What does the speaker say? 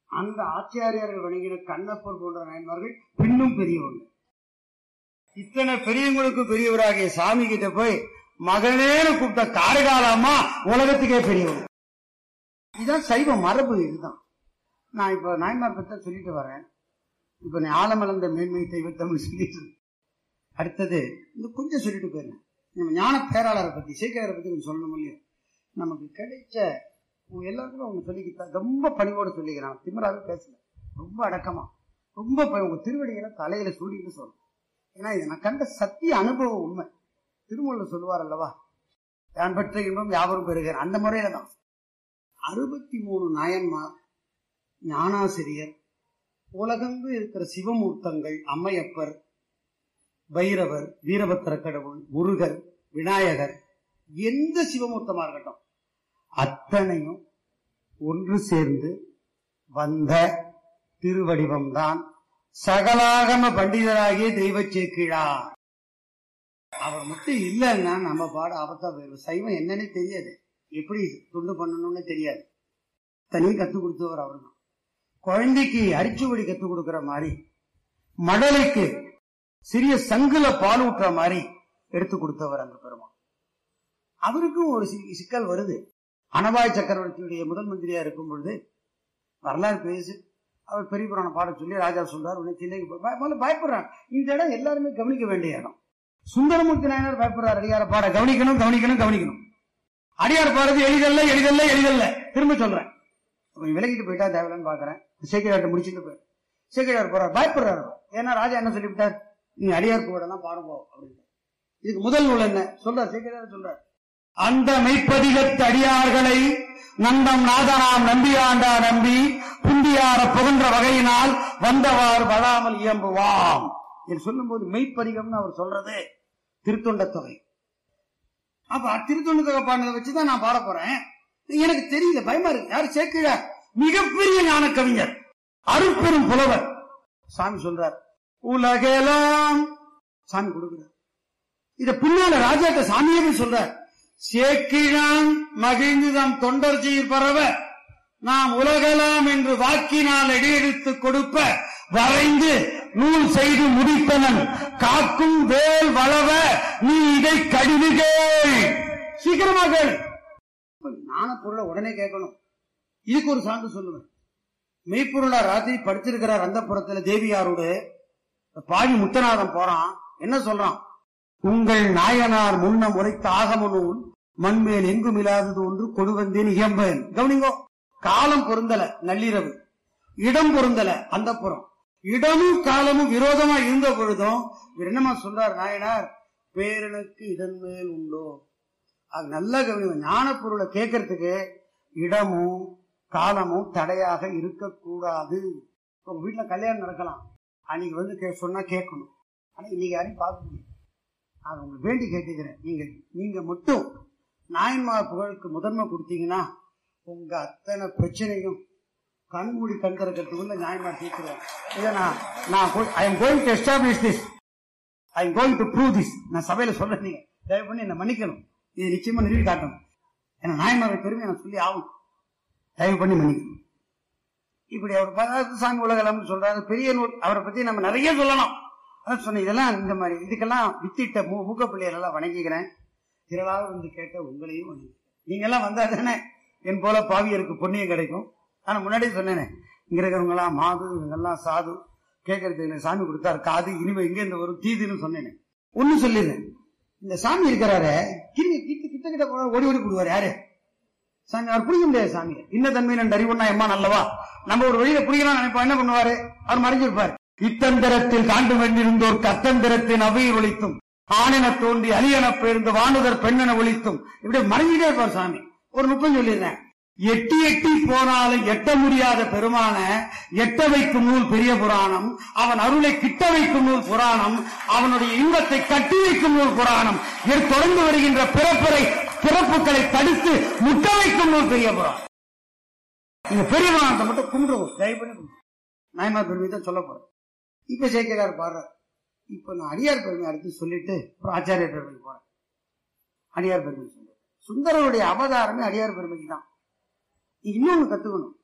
அந்த ஆச்சாரியார்கள் வணங்கின கண்ணப்பர் போன்ற நாயன்மார்கள் பின்னும் பெரியவங்க இத்தனை பெரியவங்களுக்கு பெரியவராகிய சாமி கிட்ட போய் மகனேன்னு கூப்பிட்ட காரைகால அம்மா உலகத்துக்கே பெரியவங்க இதுதான் சைவ மரபு இதுதான் நான் இப்ப நாயன்மார் பத்த சொல்லிட்டு வரேன் இப்ப நீ ஆழமளந்த மேன்மை தெய்வத்தமிழ் சொல்லிட்டு இருக்கேன். அடுத்தது இன்னும் கொஞ்சம் சொல்லிட்டு போயிருந்தேன் நம்ம ஞான பேராளரை பத்தி சேக்கியாரை பத்தி கொஞ்சம் சொல்லணும் இல்லையா நமக்கு கிடைச்ச உங்க எல்லாருக்கும் அவங்க சொல்லிக்கிட்டா ரொம்ப பணிவோடு சொல்லிக்கிறான் திமிராவே பேசல ரொம்ப அடக்கமா ரொம்ப ப- உங்க திருவடிகளை தலையில சூடிட்டு சொல்லணும் ஏன்னா இது நான் கண்ட சத்திய அனுபவம் உண்மை திருமூலர் சொல்லுவார் அல்லவா யான் பெற்ற இன்பம் யாவரும் பெறுகிறேன் அந்த முறையில தான் அறுபத்தி மூணு நாயன்மார் ஞானாசிரியர் உலகெங்கு இருக்கிற சிவமூர்த்தங்கள் அம்மையப்பர் பைரவர் வீரபத்திர கடவுள் முருகர் விநாயகர் எந்த சிவமூர்த்தமா இருக்கட்டும் அத்தனையும் ஒன்று சேர்ந்து வந்த திருவடிவம்தான் சகலாகம பண்டிதராகிய தெய்வ சேக்கிழார் அவர் மட்டும் இல்லைன்னா நம்ம பாட ஆபத்தா போயிடும் சைவம் என்னன்னு தெரியாது எப்படி துண்டு பண்ணணும்னு தெரியாது தனியும் கத்துக் கொடுத்தவர் அவர் தான் குழந்தைக்கு அரிச்சுவடி கத்துக் கொடுக்கிற மாதிரி மடலைக்கு சிறிய சங்குல பால் ஊட்டுற மாதிரி எடுத்து கொடுத்தவர் அந்த பெருமான் அவருக்கும் ஒரு சி- சிக்கல் வருது அனபாய் சக்கரவர்த்தியுடைய முதல் மந்திரியா இருக்கும் பொழுது வரலாறு பேசு அவர் பெரிய புராணம் பாட சொல்லி ராஜா சொல்றார் உடனே சில்லைக்கு போய் பய- முதல்ல பயப்படுறான் இந்த இடம் எல்லாருமே கவனிக்க வேண்டிய இடம் சுந்தரமூர்த்தி நாயனார் பயப்படுறார் அடியார பாட கவனிக்கணும் கவனிக்கணும் கவனிக்கணும் அடியார் பாடுறது எளிதல்ல எளிதல்ல எளிதல்ல திரும்ப சொல்றேன் கொஞ்சம் விலகிட்டு போயிட்டா தேவையில்லைன்னு பாக்குறேன் சேக்கிராட்ட முடிச்சுட்டு போய் சேக்கிரார் போறார் பயப்படுறாரு ஏன்னா ராஜா என்ன சொல்லிவிட்டார் நீ அடியார் போடலாம் பாடுவோ அப்படின்னு இதுக்கு முதல் நூல் என்ன சொல்றார் சேக்கிரார் சொல்றார் அந்த மெய்ப்பதிகத்து அடியார்களை நந்தம் நாதனாம் நம்பியாண்டா நம்பி புந்தியார புகன்ற வகையினால் வந்தவாறு வளாமல் இயம்புவாம் என்று சொல்லும்போது மெய்ப்பதிகம்னு அவர் சொல்றது திருத்தொண்ட தொகை அப்ப திருத்தொண்ட தொகை பாடினதை வச்சுதான் நான் பாட போறேன் எனக்கு தெரியல பயமா இருக்கு யாரு சேர்க்கிறார் மிகப்பெரிய ஞான கவிஞர் அருட்பெரும் புலவர் சாமி சொல்றார் உலகெல்லாம் சாமி கொடுக்கிறார் இத பின்னால ராஜாட்ட சாமியே போய் சொல்றார் சேக்கிழான் மகிழ்ந்துதம் தொண்டர் சீர் பரவ நாம் உலகலாம் என்று வாக்கினால் எடியெடுத்து கொடுப்ப வரைந்து நூல் செய்து முடித்தனன் காக்கும் வேல் வளவ நீ இதை கடிதுகேள் சீக்கிரமா கேள் ஞான பொருளை உடனே கேட்கணும் இதுக்கு ஒரு சான்று சொல்லுவேன் மெய்ப்பொருளா ராத்திரி படுத்திருக்கிறார் அந்த புறத்துல தேவியாரோடு பாடி முத்தநாதம் போறான் என்ன சொல்றான் உங்கள் நாயனார் முன்ன முறைத்த ஆகம நூல் மண்மேல் எங்கும் இல்லாதது ஒன்று கொடுவந்தேன் இயம்பேன் கவனிங்கோ காலம் பொருந்தல நள்ளிரவு இடம் பொருந்தல அந்த புறம் இடமும் காலமும் விரோதமா இருந்த பொழுதும் இவர் என்னமா சொல்றார் நாயனார் பேரனுக்கு இதன் மேல் உண்டோ அது நல்ல கவனிங்க ஞான பொருளை கேட்கறதுக்கு இடமும் காலமும் தடையாக இருக்கக்கூடாது இப்ப உங்க வீட்டுல கல்யாணம் நடக்கலாம் அன்னைக்கு வந்து கே- சொன்னா கேட்கணும் ஆனா இன்னைக்கு யாரையும் பார்க்க முடியும் நான் உங்களுக்கு வேண்டி கேட்டுக்கிறேன் நீங்க நீங்க மட்டும் நாயன்மார் புகழுக்கு முதன்மை கொடுத்தீங்கன்னா உங்க அத்தனை பிரச்சனையும் கண்மூடி கண் திறக்கிறதுக்குள்ள நியாயமா தீர்த்துருவாங்க இதை நான் நான் I am going to establish this I am going to prove this நான் சபையில சொல்றேன் நீங்க தயவு பண்ணி என்ன மன்னிக்கணும் இது நிச்சயமா நிறுவி காட்டணும் ஏன்னா நாயன்மாரை பெருமை நான் சொல்லி ஆகும் தயவு பண்ணி மன்னிக்கணும் இப்படி அவர் பதார்த்த சாமி உலகம்னு சொல்றாரு பெரிய நூல் அவரை பத்தி நம்ம நிறைய சொல்லணும் அதான் சொன்னேன் இதெல்லாம் இந்த மாதிரி இதுக்கெல்லாம் வித்திட்ட மூ மூக்க பிள்ளைகளெல்லாம் வணங்கிக்கிறேன் திரளாக வந்து கேட்ட உங்களையும் வணங்கிக்கிறேன் நீங்க எல்லாம் வந்தா தானே என் போல பாவியருக்கு புண்ணியம் கிடைக்கும் ஆனா முன்னாடியே சொன்னேனே இங்க இருக்கிறவங்க எல்லாம் மாது இவங்கெல்லாம் சாது கேட்கறதுக்கு எனக்கு சாமி கொடுத்தாரு காது இனிமே எங்க இந்த வரும் தீதுன்னு சொன்னேனே ஒண்ணு சொல்லிடுறேன் இந்த சாமி இருக்கிறாரு கிட்ட கிட்ட கிட்ட கிட்ட போனா ஓடி ஓடி போடுவார் யாரு சாமி அவர் பிடிக்க முடியாது சாமி இன்ன தன்மை நன்றி அறிவுன்னா எம்மா நல்லவா நம்ம ஒரு வழியில பிடிக்கலாம் நினைப்போம் என்ன பண்ணுவாரு அவர் மறைஞ்சிருப்பார் இத்தந்திரத்தில் காண்டு வென்றிருந்தோர் கத்தந்திரத்தின் அவையில் ஒழித்தும் ஆணென தோன்றி அலியென பெயர்ந்து வானுதர் பெண்ணென ஒழித்தும் இப்படி மறைஞ்சிட்டே இருப்பார் சாமி ஒரு நுட்பம் சொல்லிடுறேன் எட்டி எட்டி போனாலும் எட்ட முடியாத பெருமான எட்ட வைக்கும் நூல் பெரிய புராணம் அவன் அருளை கிட்ட வைக்கும் நூல் புராணம் அவனுடைய இன்பத்தை கட்டி வைக்கும் நூல் புராணம் இது தொடர்ந்து வருகின்ற பிறப்பறை பிறப்புகளை தடுத்து முட்ட வைக்கும் நூல் பெரிய புராணம் நீங்க பெரிய புராணத்தை மட்டும் கும்பிடுவோம் தயவு பண்ணி கும்பிடுவோம். நாயன்மார் பெருமை தான் சொல்ல போறேன் இப்ப சேக்கிரார் பாடுறார் இப்ப நான் அடியார் பெருமை அடுத்து சொல்லிட்டு அப்புறம் ஆச்சாரிய பெருமைக்கு போறேன் அடியார் பெருமை சொல்றேன் சுந்தரருடைய அவதாரமே அடியார் பெருமைக்கு தான் இன்னொன்னு கத்துக்கணும்